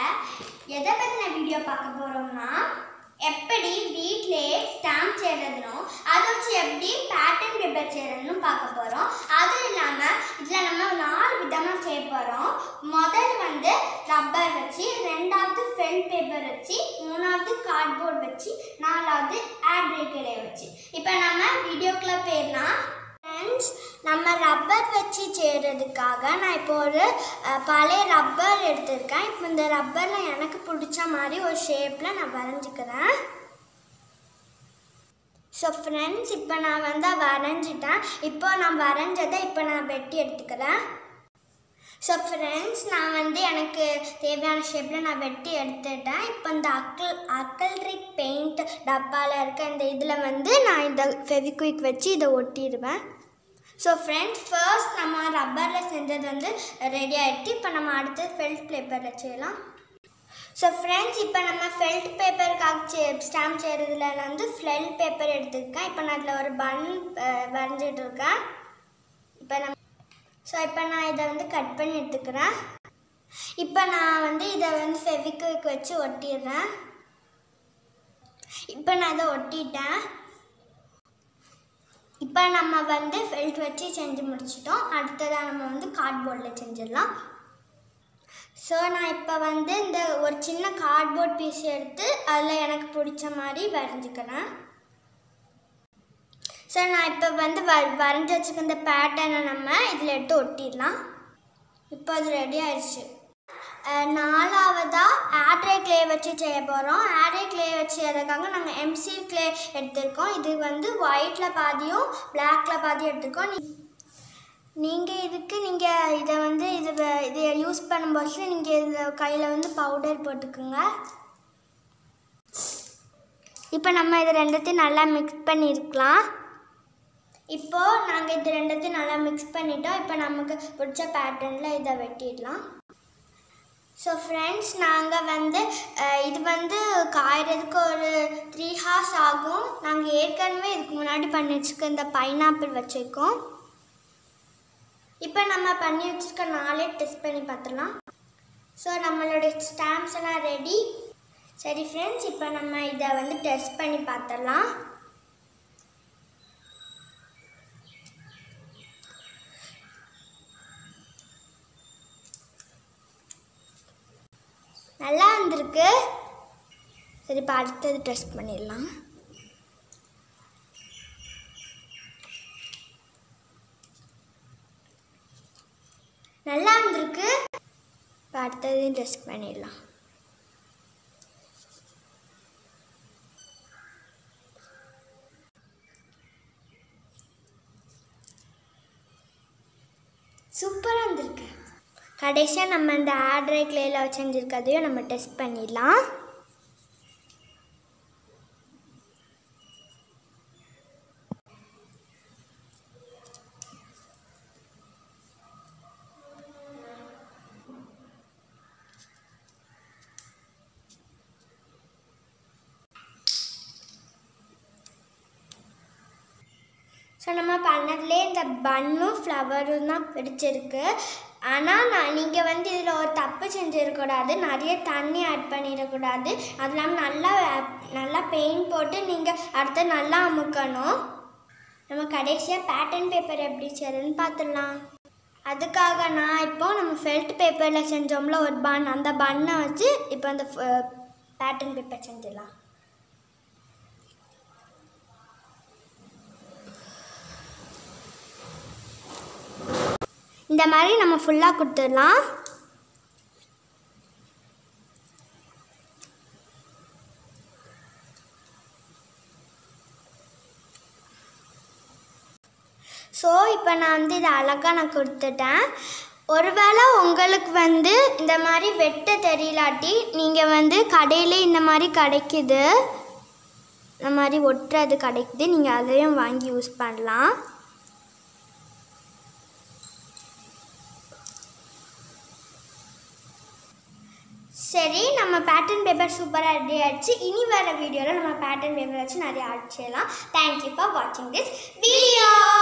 எதை பற்றின வீடியோ பார்க்க போகிறோம்னா எப்படி வீட்டிலே ஸ்டாம்ப் செய்கிறதுனும் அதை வச்சு எப்படி பேட்டர்ன் பேப்பர் செய்கிறதுன்னு பார்க்க போகிறோம் அதுவும் இல்லாமல் இதில் நம்ம நாலு விதமாக செய்ய போகிறோம் முதல் வந்து ரப்பர் வச்சு ரெண்டாவது ஃபெல் பேப்பர் வச்சு மூணாவது கார்ட்போர்ட் வச்சு நாலாவது ஆட்ரேக்கிலே வச்சு இப்போ நம்ம வீடியோக்குள்ளே போயிடலாம் ஃப்ரெண்ட்ஸ் நம்ம ரப்பர் வச்சு செய்கிறதுக்காக நான் இப்போ ஒரு அஹ், பழைய ரப்பர் எடுத்திருக்கேன் இப்போ இந்த ரப்பரில் எனக்கு பிடிச்ச மாதிரி ஒரு ஷேப்பில் நான் வரைஞ்சிக்கிறேன் ஸோ ஃப்ரெண்ட்ஸ் இப்போ நான் வந்து வரைஞ்சிட்டேன் இப்போ நான் வரைஞ்சதை இப்போ நான் வெட்டி எடுத்துக்கிறேன் ஸோ ஃப்ரெண்ட்ஸ் நான் வந்து எனக்கு தேவையான ஷேப்பில் நான் வெட்டி எடுத்துட்டேன் இப்போ இந்த அக்கல் அக்கல்ரிக் பெயிண்ட் டப்பாவில் இருக்க இந்த இதில் வந்து நான் இந்த ஃபெவிக்விக் வச்சு இதை ஒட்டிடுவேன் ஸோ ஃப்ரெண்ட்ஸ் ஃபர்ஸ்ட் நம்ம ரப்பரில் செஞ்சது வந்து ரெடி ஆகிட்டு இப்போ நம்ம அடுத்து ஃபெல்ட் பேப்பரில் செய்யலாம் ஸோ ஃப்ரெண்ட்ஸ் இப்போ நம்ம ஃபெல்ட் பேப்பருக்காக சே ஸ்டாம்ப் செய்கிறதுல வந்து ஃபெல்ட் பேப்பர் எடுத்துருக்கேன் இப்போ நான் அதில் ஒரு பன் வரைஞ்சிட்டு இருக்கேன் இப்போ நம்ம ஸோ இப்போ நான் இதை வந்து கட் பண்ணி எடுத்துக்கிறேன் இப்போ நான் வந்து இதை வந்து ஃபெவிக்விக் வச்சு ஒட்டிடுறேன் இப்போ நான் இதை ஒட்டிட்டேன் இப்போ நம்ம வந்து ஃபெல்ட் வச்சு செஞ்சு முடிச்சிட்டோம் அடுத்ததாக நம்ம வந்து கார்ட்போர்டில் செஞ்சிடலாம் ஸோ நான் இப்போ வந்து இந்த ஒரு சின்ன கார்ட்போர்ட் பீஸ் எடுத்து அதில் எனக்கு பிடிச்ச மாதிரி வரைஞ்சிக்கிறேன் ஸோ நான் இப்போ வந்து வ வரைஞ்சி வச்சுக்க இந்த பேட்டர்னை நம்ம இதில் எடுத்து ஒட்டிடலாம் இப்போ அது ரெடி ஆயிடுச்சு அஹ் நாலாவதாக ஆட்ரே க்ளே வச்சு செய்ய போகிறோம் ஆட்ரே க்ளே வச்சு செய்யறதுக்காக நாங்கள் எம்சி க்ளே எடுத்திருக்கோம் இது வந்து ஒயிட்டில் பாதியும் பிளாக்ல பாதியும் எடுத்திருக்கோம் நீ- நீங்கள் இதுக்கு நீங்கள் இதை வந்து இது வ- இதை யூஸ் பண்ணும்போது நீங்கள் இதில் கையில் வந்து பவுடர் போட்டுக்குங்க இப்போ நம்ம இது ரெண்டுத்தையும் நல்லா மிக்ஸ் பண்ணியிருக்கலாம் இப்போது நாங்கள் இது ரெண்டுத்தையும் நல்லா மிக்ஸ் பண்ணிட்டோம் இப்போ நமக்கு பிடிச்ச பேட்டர்னில் இதை வெட்டிடலாம் ஸோ ஃப்ரெண்ட்ஸ் நாங்கள் வந்து அஹ், இது வந்து காயறதுக்கு ஒரு த்ரீ ஹார்ஸ் ஆகும் நாங்கள் ஏற்கனவே இதுக்கு முன்னாடி பண்ணி வச்சுருக்க இந்த பைனாப்பிள் வச்சுருக்கோம் இப்போ நம்ம பண்ணி வச்சுருக்க நாளே டெஸ்ட் பண்ணி பார்த்துடலாம் ஸோ நம்மளுடைய ஸ்டாம்ப்ஸ் எல்லாம் ரெடி சரி ஃப்ரெண்ட்ஸ் இப்போ நம்ம இதை வந்து டெஸ்ட் பண்ணி பார்த்துடலாம் நல்லா வந்திருக்கு சரி இப்போ அடுத்தது டெஸ்ட் பண்ணிடலாம் நல்லா வந்திருக்கு இப்போ அடுத்ததையும் டெஸ்ட் பண்ணிடலாம் சூப்பராக வந்திருக்கு கடைசியாக நம்ம இந்த ஆட்ரை கிளேயில் செஞ்சுருக்கதையும் நம்ம டெஸ்ட் பண்ணிடலாம் ஸோ நம்ம பண்ணதுலே இந்த பன்னும் ஃப்ளவரும் தான் பிடிச்சிருக்கு ஆனால் நான் நீங்கள் வந்து இதில் ஒரு தப்பு செஞ்சிடக்கூடாது நிறைய தண்ணி ஆட் பண்ணிடக்கூடாது அது இல்லாமல் நல்லா நல்லா பெயிண்ட் போட்டு நீங்கள் அடுத்து நல்லா அமுக்கணும் நம்ம கடைசியாக பேட்டர்ன் பேப்பர் எப்படி செய்யறதுன்னு பார்த்துடலாம் அதுக்காக நான் இப்போ நம்ம ஃபெல்ட் பேப்பரில் செஞ்சோம்ல ஒரு பன் அந்த பன்னை வச்சு இப்போ அந்த பேட்டர்ன் பேப்பர் செஞ்சிடலாம் இந்த மாதிரி நம்ம ஃபுல்லாக கொடுத்துடலாம் ஸோ இப்போ நான் வந்து இதை அழகாக நான் கொடுத்துட்டேன் ஒருவேளை உங்களுக்கு வந்து இந்த மாதிரி வெட்ட தெரியலாட்டி நீங்கள் வந்து கடையிலே இந்த மாதிரி கிடைக்குது இந்த மாதிரி ஒட்டுறது கிடைக்குது நீங்கள் அதையும் வாங்கி யூஸ் பண்ணலாம் சரி நம்ம பேட்டர்ன் பேப்பர் சூப்பராக ரெடி ஆயிடுச்சு இனி வர வீடியோவில் நம்ம பேட்டர்ன் பேப்பர் வச்சு நிறைய ஆட் செய்யலாம் தேங்க்யூ ஃபார் வாட்சிங் திஸ் வீடியோ